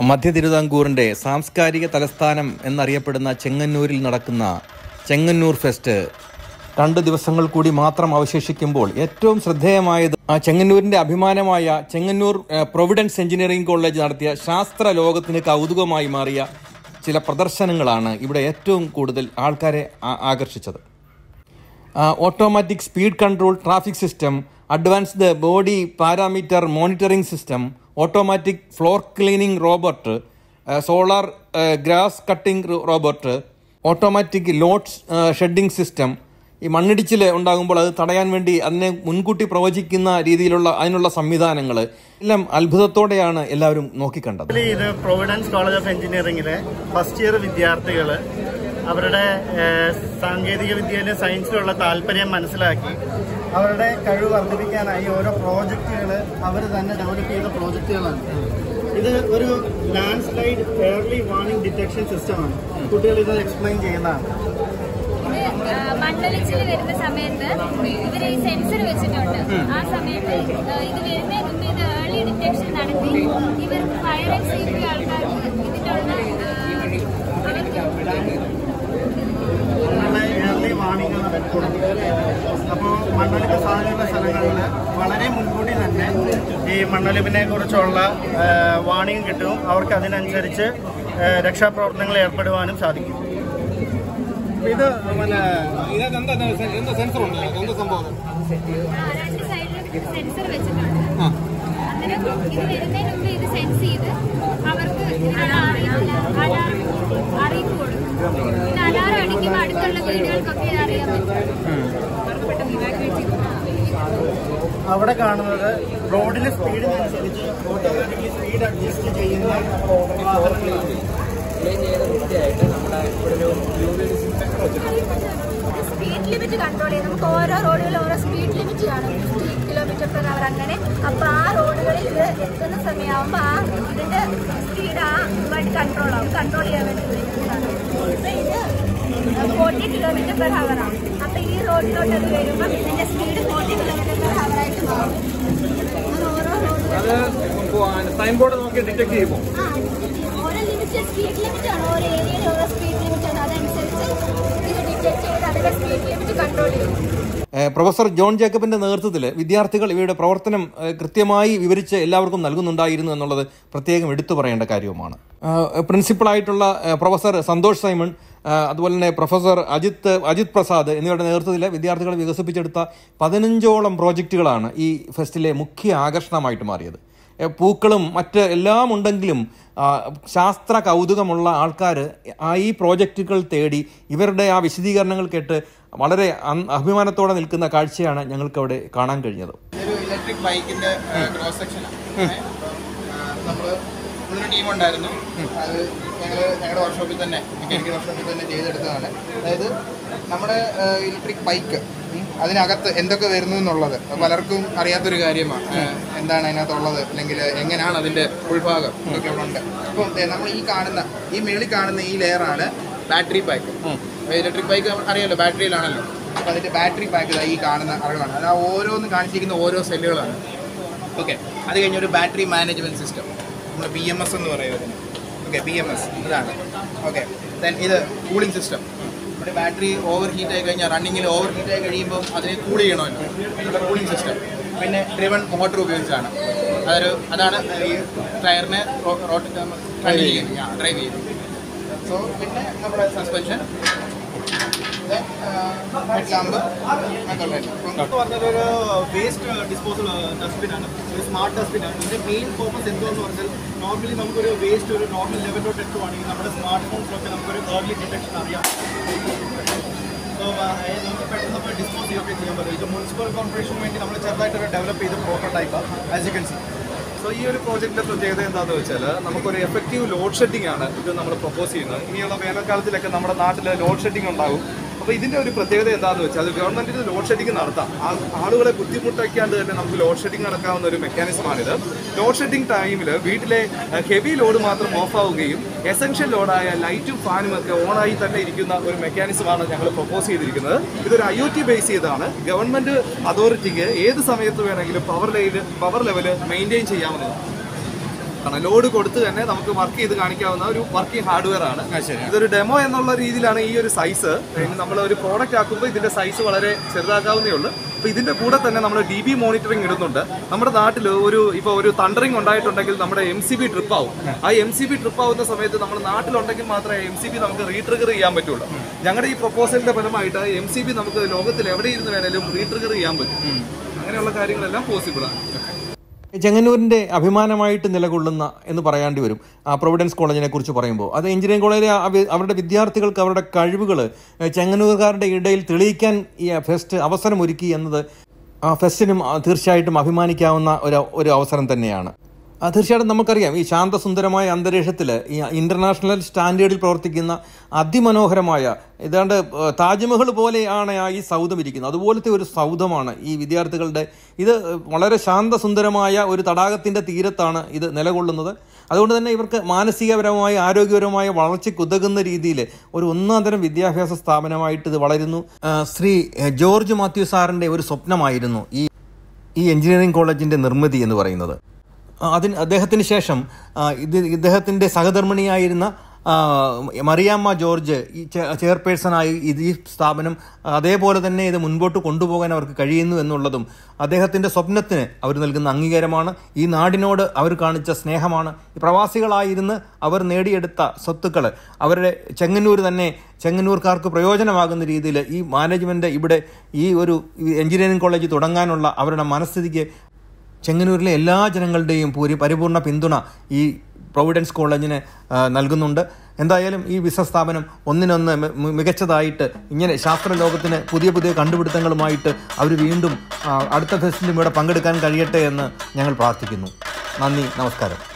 മധ്യ തിരുവിതാംകൂറിൻ്റെ സാംസ്കാരിക തലസ്ഥാനം എന്നറിയപ്പെടുന്ന ചെങ്ങന്നൂരിൽ നടക്കുന്ന ചെങ്ങന്നൂർ ഫെസ്റ്റ് രണ്ട് ദിവസങ്ങൾ കൂടി മാത്രം അവശേഷിക്കുമ്പോൾ ഏറ്റവും ശ്രദ്ധേയമായത് ആ ചെങ്ങന്നൂരിൻ്റെ അഭിമാനമായ ചെങ്ങന്നൂർ ഏഹ്, പ്രൊവിഡൻസ് എഞ്ചിനീയറിംഗ് കോളേജ് നടത്തിയ ശാസ്ത്ര ലോകത്തിന് കൗതുകമായി മാറിയ ചില പ്രദർശനങ്ങളാണ് ഇവിടെ ഏറ്റവും കൂടുതൽ ആൾക്കാരെ ആ- ആകർഷിച്ചത് automatic speed control traffic system advanced body parameter monitoring system automatic floor cleaning robot solar grass cutting robot automatic load shedding system ഈ മണ്ണിടിച്ചിൽ ഉണ്ടാകുമ്പോൾ അത് തടയാൻ വേണ്ടി അതിനെ മുൻകൂട്ടി പ്രവചിക്കുന്ന രീതിയിലുള്ള അതിനുള്ള സംവിധാനങ്ങൾ എല്ലാം അത്ഭുതത്തോടെയാണ് എല്ലാവരും നോക്കിക്കണ്ടത് Actually, ഇത് പ്രൊവിഡൻസ് കോളേജ് ഓഫ് എഞ്ചിനീയറിംഗിലെ ഫസ്റ്റ് ഇയർ വിദ്യാർത്ഥികൾ അവരുടെ ഏഹ്, സാങ്കേതിക വിദ്യയിലും സയൻസിലുള്ള താല്പര്യം മനസ്സിലാക്കി അവരുടെ കഴിവ് വർദ്ധിപ്പിക്കാനായി ഓരോ പ്രോജക്റ്റുകൾ അവർ തന്നെ ഡെവലപ്പ് ചെയ്ത പ്രോജക്റ്റുകളാണ് ഇത് ഒരു landslide early warning detection സിസ്റ്റമാണ് കുട്ടികൾ ഇത് എക്സ്പ്ലെയിൻ ചെയ്യുന്നതാണ് ഇത് ആ, മണ്ണൊലിച്ചിൽ വരുന്ന സമയത്ത് ഇവര് ഈ സെൻസർ വെച്ചിട്ടുണ്ട് ആ സമയത്ത് ആ, ഇത് വരുന്നതിന് മുമ്പ് ഇത് ഏർലി ഡിറ്റക്ഷൻ നടത്തി ഇവർ ഫയർ ആൻഡ് സേഫ്റ്റി ആൾക്കാർക്ക് ഇതിനുള്ള ആ, അവർക്ക് നമ്മളെ ഏർലി വാർണിംഗ് കൊടുക്കും അപ്പോൾ മണ്ണൊലിപ്പ് സാധ്യതയുള്ള സ്ഥലങ്ങളിൽ വളരെ മുൻകൂട്ടി തന്നെ ഈ മണ്ണൊലിപ്പിനെ കുറിച്ചുള്ള വാർണിംഗ് കിട്ടും അവർക്ക് അതിനനുസരിച്ച് ആ, രക്ഷാപ്രവർത്തനങ്ങളിൽ ഏർപ്പെടുവാനും സാധിക്കും ഇത് പിന്നെ ഇതിനകത്ത് എന്താ എന്താ സെൻസർ ഉണ്ട് എന്താ സംഭവം ആ, രണ്ട് സൈഡിലും സെൻസർ വെച്ചിട്ടുണ്ട് അന്നേരം ഇത് വരുന്നതിന് മുമ്പ് ഇത് സെൻസ് ചെയ്ത് അവർക്ക് ഇതിനുള്ള അറിയില്ല അലാറം അറിയിപ്പ് കൊടുക്കും പിന്നെ അലാറം അടിക്കുമ്പോൾ അടുത്തുള്ള വീടുകൾക്കൊക്കെ ഇത് അറിയാൻ പറ്റും അവർക്ക് പെട്ടെന്ന് ഇവാക്യുവേറ്റ് ചെയ്ത് അവിടെ കാണുന്നത് റോഡിലെ സ്പീഡിനനുസരിച്ച് ഓട്ടോമാറ്റിക്കലി സ്പീഡ് അഡ്ജസ്റ്റ് ചെയ്യുന്ന വാഹനങ്ങളാണ് സ്പീഡ് ലിമിറ്റ് കൺട്രോൾ ചെയ്യും നമുക്ക് ഓരോ റോഡുകളിൽ ഓരോ സ്പീഡ് ലിമിറ്റ് കാണും ഫിഫ്റ്റി കിലോമീറ്റർ പെർ അവർ അങ്ങനെ അപ്പൊ ആ റോഡുകളിൽ ഇത് എത്തുന്ന സമയമാകുമ്പോൾ ആ ഇതിന്റെ സ്പീഡ് ആ ഇതുമായിട്ട് കൺട്രോൾ ആവും കൺട്രോൾ ചെയ്യാൻ വേണ്ടി ഉപയോഗിക്കുന്നതാണ് അപ്പൊ ഇത് ഫോർട്ടി കിലോമീറ്റർ പെർ അവർ ആണ് അപ്പൊ ഈ റോഡിലോട്ട് അത് വരുമ്പോൾ ഇതിന്റെ speed forty kilometre per hour ആയിട്ട് മാറും അത് ഓരോ റോഡുകളിലും അത് സൈൻ ബോർഡ് നോക്കി ഡിറ്റക്ട് ചെയ്യുമ്പോൾ ആ, ഓരോ ലിമിറ്റ് സ്പീഡ് ലിമിറ്റ് ആണ് ഓരോ ഏരിയയിൽ ഓരോ സ്പീഡ് ലിമിറ്റ് ആണ് അതനുസരിച്ച് ഇത് ഡിറ്റക്ട് ചെയ്ത് അതിന്റെ സ്പീഡ് ലിമിറ്റ് കൺട്രോൾ ചെയ്യും ഏഹ് പ്രൊഫസർ ജോൺ ജേക്കബിന്റെ നേതൃത്വത്തിൽ വിദ്യാർത്ഥികൾ ഇവയുടെ പ്രവർത്തനം ഏഹ് കൃത്യമായി വിവരിച്ച് എല്ലാവർക്കും നൽകുന്നുണ്ടായിരുന്നു എന്നുള്ളത് പ്രത്യേകം എടുത്തു പറയേണ്ട കാര്യവുമാണ് ഏഹ് പ്രിൻസിപ്പളായിട്ടുള്ള ഏഹ് പ്രൊഫസർ സന്തോഷ് സൈമൺ ഏഹ് അതുപോലെ തന്നെ പ്രൊഫസർ അജിത്ത് അജിത് പ്രസാദ് എന്നിവരുടെ നേതൃത്വത്തിൽ വിദ്യാർത്ഥികൾ വികസിപ്പിച്ചെടുത്ത പതിനഞ്ചോളം പ്രോജക്റ്റുകളാണ് ഈ ഫെസ്റ്റിലെ മുഖ്യ ആകർഷണമായിട്ട് മാറിയത് ഏഹ് പൂക്കളും മറ്റ് എല്ലാം ഉണ്ടെങ്കിലും ആ, ശാസ്ത്ര കൗതുകമുള്ള ആൾക്കാർ ആ ഈ പ്രോജക്റ്റുകൾ തേടി ഇവരുടെ ആ വിശദീകരണങ്ങൾ കേട്ട് വളരെ അൻ- അഭിമാനത്തോടെ നിൽക്കുന്ന കാഴ്ചയാണ് ഞങ്ങൾക്ക് അവിടെ കാണാൻ കഴിഞ്ഞത് ഒരു ഇലക്ട്രിക് ബൈക്കിന്റെ ക്രോസ് സെക്ഷനാണ് നമ്മൾ നമ്മളൊരു ടീം ഉണ്ടായിരുന്നു അത് ഞങ്ങൾ ഞങ്ങളുടെ വർക്ക്ഷോപ്പിൽ തന്നെ മെക്കാനിക്കൽ വർക്ക്ഷോപ്പിൽ തന്നെ ചെയ്തെടുത്തതാണ് അതായത് നമ്മുടെ ഇലക്ട്രിക് ബൈക്ക് അതിനകത്ത് എന്തൊക്കെ വരുന്നു എന്നുള്ളത് പലർക്കും അറിയാത്തൊരു കാര്യമാണ് ഏഹ്, എന്താണ് അതിനകത്തുള്ളത് അല്ലെങ്കിൽ എങ്ങനെയാണ് അതിന്റെ ഉൾഭാഗം ഇതൊക്കെ ഇവിടെ ഉണ്ട് അപ്പോൾ നമ്മൾ ഈ കാണുന്ന ഈ മേളിൽ കാണുന്ന ഈ ലെയറാണ് ബാറ്ററി പാക്ക് ഇലക്ട്രിക് ബൈക്ക് അറിയാലോ ബാറ്ററിയിലാണല്ലോ അപ്പോൾ അതിന്റെ ബാറ്ററി പാക്ക് ഈ കാണുന്ന അളവാണ് അത് ആ ഓരോന്ന് കാണിച്ചിരിക്കുന്ന ഓരോ സെല്ലുകളാണ് ഓക്കെ അത് കഴിഞ്ഞ് ഒരു ബാറ്ററി മാനേജ്മെന്റ് സിസ്റ്റം നമ്മൾ ബി എം എസ് എന്ന് പറയുന്നത് ഓക്കെ ബി എം എസ് ഇതാണ് ഓക്കെ ദെൻ ഇത് കൂളിംഗ് സിസ്റ്റം നമ്മുടെ ബാറ്ററി ഓവർ ഹീറ്റ് ആയി കഴിഞ്ഞാൽ റണ്ണിങ്ങിൽ ഓവർ ഹീറ്റ് ആയി കഴിയുമ്പോൾ അതിനെ കൂൾ ചെയ്യണമല്ലോ നമ്മുടെ കൂളിംഗ് സിസ്റ്റം പിന്നെ ഡ്രിവൺ മോട്ടർ ഉപയോഗിച്ചാണ് അതൊരു അതാണ് ഈ ടയറിനെ റോട്ട് ഡ്രൈവ് ചെയ്യുന്നത് ഡ്രൈവ് ചെയ്യുന്നത് സോ പിന്നെ നമ്മുടെ സസ്പെൻഷൻ ഹെഡ് ലാമ്പ് അങ്ങനെയുള്ള ഇപ്പം പറഞ്ഞൊരു വേസ്റ്റ് ഡിസ്പോസൽ ഡസ്റ്റ്ബിൻ ആണ് ഒരു സ്മാർട്ട് ഡസ്റ്റ്ബിൻ ആണ് ഇതിന്റെ മെയിൻ പേർപ്പസ് എന്തോന്ന് പറഞ്ഞാൽ നോർമലി നമുക്കൊരു വേസ്റ്റ് ഒരു നോർമൽ ലെവലിലോട്ട് എത്തുവാണെങ്കിൽ നമ്മുടെ സ്മാർട്ട് ഫോൺസിലൊക്കെ നമുക്കൊരു ഏർലി ഡിറ്റക്ഷൻ അറിയാം സോ നമുക്ക് പെട്ടെന്ന് നമ്മൾ ഡിസ്പോസ് ചെയ്യുകയൊക്കെ ചെയ്യാൻ പറ്റും ഇത് മുനിസിപ്പൽ കോർപ്പറേഷന് വേണ്ടി നമ്മൾ ചെറുതായിട്ടൊരു ഡെവലപ്പ് ചെയ്ത prototype as you can see so ഈ ഒരു പ്രോജക്റ്റിന്റെ പ്രത്യേകത എന്താണെന്ന് വെച്ചാൽ നമുക്കൊരു എഫക്റ്റീവ് ലോഡ് ഷെഡിംഗ് ആണ് ഇത് നമ്മൾ പ്രപ്പോസ് ചെയ്യുന്നത് ഇനിയുള്ള വേനൽക്കാലത്തിലൊക്കെ നമ്മുടെ നാട്ടിൽ ലോഡ് ഷെഡിംഗ് ഉണ്ടാകും അപ്പോൾ ഇതിന്റെ ഒരു പ്രത്യേകത എന്താണെന്ന് വെച്ചാൽ ഗവൺമെന്റിന് ലോഡ് ഷെഡിംഗ് നടത്താം ആ- ആളുകളെ ബുദ്ധിമുട്ടാക്കാണ്ട് തന്നെ നമുക്ക് ലോഡ് ഷെഡിംഗ് നടക്കാവുന്ന ഒരു മെക്കാനിസമാണിത് ലോഡ് ഷെഡിംഗ് ടൈമിൽ വീട്ടിലെ ഹെവി ലോഡ് മാത്രം ഓഫ് ആവുകയും എസെൻഷ്യൽ ലോഡായ ലൈറ്റും ഫാനും ഒക്കെ ഓണായി തന്നെ ഇരിക്കുന്ന ഒരു മെക്കാനിസമാണ് ഞങ്ങൾ പ്രപ്പോസ് ചെയ്തിരിക്കുന്നത് ഇതൊരു ഐ ഒ ടി ബേസ് ചെയ്താണ് ഗവൺമെന്റ് അതോറിറ്റിക്ക് ഏത് സമയത്ത് വേണമെങ്കിലും power level power level maintain ചെയ്യാവുന്നതാണ് കാരണം ലോഡ് കൊടുത്ത് തന്നെ നമുക്ക് വർക്ക് ചെയ്ത് കാണിക്കാവുന്ന ഒരു വർക്കിംഗ് ഹാർഡ്വെയർ ആണ് ഇതൊരു ഡെമോ എന്നുള്ള രീതിയിലാണ് ഈ ഒരു സൈസ് നമ്മൾ ഒരു പ്രോഡക്റ്റ് ആക്കുമ്പോൾ ഇതിന്റെ സൈസ് വളരെ ചെറുതാക്കാവുന്നേ ഉള്ളൂ അപ്പൊ ഇതിന്റെ കൂടെ തന്നെ നമ്മൾ ഡി ബി മോണിറ്ററിംഗ് ഇടുന്നുണ്ട് നമ്മുടെ നാട്ടിൽ ഒരു ഇപ്പൊ ഒരു തണ്ടറിംഗ് ഉണ്ടായിട്ടുണ്ടെങ്കിൽ നമ്മുടെ എം സി ബി ട്രിപ്പ് ആവും ആ എം സി ബി ട്രിപ്പ് ആവുന്ന സമയത്ത് നമ്മൾ നാട്ടിലുണ്ടെങ്കിൽ മാത്രമേ എം സി ബി നമുക്ക് റീട്രിഗർ ചെയ്യാൻ പറ്റുള്ളൂ ഞങ്ങളുടെ ഈ പ്രപ്പോസലിന്റെ ഫലമായിട്ട് എം സി ബി നമുക്ക് ലോകത്തിൽ എവിടെ ഇരുന്ന് വേണേലും റീട്രിഗർ ചെയ്യാൻ പറ്റും അങ്ങനെയുള്ള കാര്യങ്ങളെല്ലാം പോസിബിൾ ആണ് ചെങ്ങന്നൂരിന്റെ അഭിമാനമായിട്ട് നിലകൊള്ളുന്ന എന്ന് പറയേണ്ടി വരും ആ പ്രൊവിഡൻസ് കോളേജിനെ കുറിച്ച് പറയുമ്പോൾ അത് എഞ്ചിനീയറിംഗ് കോളേജിലെ ആ വി- അവരുടെ വിദ്യാർത്ഥികൾക്ക് അവരുടെ കഴിവുകൾ ചെങ്ങന്നൂർക്കാരുടെ ഇടയിൽ തെളിയിക്കാൻ ഈ ഫെസ്റ്റ് അവസരമൊരുക്കി എന്നത് ആ ഫെസ്റ്റിനും ആ, തീർച്ചയായിട്ടും അഭിമാനിക്കാവുന്ന ഒരു ഒരു അവസരം തന്നെയാണ് ആ, തീർച്ചയായിട്ടും നമുക്കറിയാം ഈ ശാന്തസുന്ദരമായ അന്തരീക്ഷത്തിൽ ഈ ഇന്റർനാഷണൽ സ്റ്റാൻഡേർഡിൽ പ്രവർത്തിക്കുന്ന അതിമനോഹരമായ ഏതാണ്ട് ഏഹ്, താജ്മഹൽ പോലെയാണ് ആ ഈ സൗധം ഇരിക്കുന്നത് അതുപോലത്തെ ഒരു സൗധമാണ് ഈ വിദ്യാർത്ഥികളുടെ ഇത് വളരെ ശാന്തസുന്ദരമായ ഒരു തടാകത്തിന്റെ തീരത്താണ് ഇത് നിലകൊള്ളുന്നത് അതുകൊണ്ട് തന്നെ ഇവർക്ക് മാനസികപരമായ ആരോഗ്യപരമായ വളർച്ചയ്ക്ക് ഉതകുന്ന രീതിയിൽ ഒരു ഒന്നാം തരം വിദ്യാഭ്യാസ സ്ഥാപനമായിട്ട് ഇത് വളരുന്നു ആ, ശ്രീ ഏഹ്, ജോർജ് മാത്യു സാറിന്റെ ഒരു സ്വപ്നമായിരുന്നു ഈ ഈ എഞ്ചിനീയറിംഗ് കോളേജിന്റെ നിർമ്മിതി എന്ന് പറയുന്നത് ആ, അതിന് അദ്ദേഹത്തിന് ശേഷം ആ, ഇത് ഇദ്ദേഹത്തിന്റെ സഹധർമ്മിണിയായിരുന്ന ആ, മറിയാമ്മ ജോർജ് ഈ ചെ- ചെയർപേഴ്സണായി ഇത് ഈ സ്ഥാപനം അതേപോലെ തന്നെ ഇത് മുൻപോട്ട് കൊണ്ടുപോകാൻ അവർക്ക് കഴിയുന്നു എന്നുള്ളതും അദ്ദേഹത്തിന്റെ സ്വപ്നത്തിന് അവർ നൽകുന്ന അംഗീകാരമാണ് ഈ നാടിനോട് അവർ കാണിച്ച സ്നേഹമാണ് ഈ പ്രവാസികളായിരുന്ന് അവർ നേടിയെടുത്ത സ്വത്തുക്കൾ അവരുടെ ചെങ്ങന്നൂർ തന്നെ ചെങ്ങന്നൂർക്കാർക്ക് പ്രയോജനമാകുന്ന രീതിയിൽ ഈ മാനേജ്മെന്റ് ഇവിടെ ഈ ഒരു എഞ്ചിനീയറിംഗ് കോളേജ് തുടങ്ങാനുള്ള അവരുടെ മനസ്ഥിതിക്ക് ചെങ്ങന്നൂരിലെ എല്ലാ ജനങ്ങളുടെയും പൂരി പരിപൂർണ പിന്തുണ ഈ പ്രൊവിഡൻസ് കോളേജിന് ആ, നൽകുന്നുണ്ട് എന്തായാലും ഈ വിസ സ്ഥാപനം ഒന്നിനൊന്ന് മി- മി- മികച്ചതായിട്ട് ഇങ്ങനെ ശാസ്ത്ര ലോകത്തിന് പുതിയ പുതിയ കണ്ടുപിടുത്തങ്ങളുമായിട്ട് അവർ വീണ്ടും ആ, അടുത്ത ഫെസ്റ്റിലും ഇവിടെ പങ്കെടുക്കാൻ കഴിയട്ടെ എന്ന് ഞങ്ങൾ പ്രാർത്ഥിക്കുന്നു നന്ദി നമസ്കാരം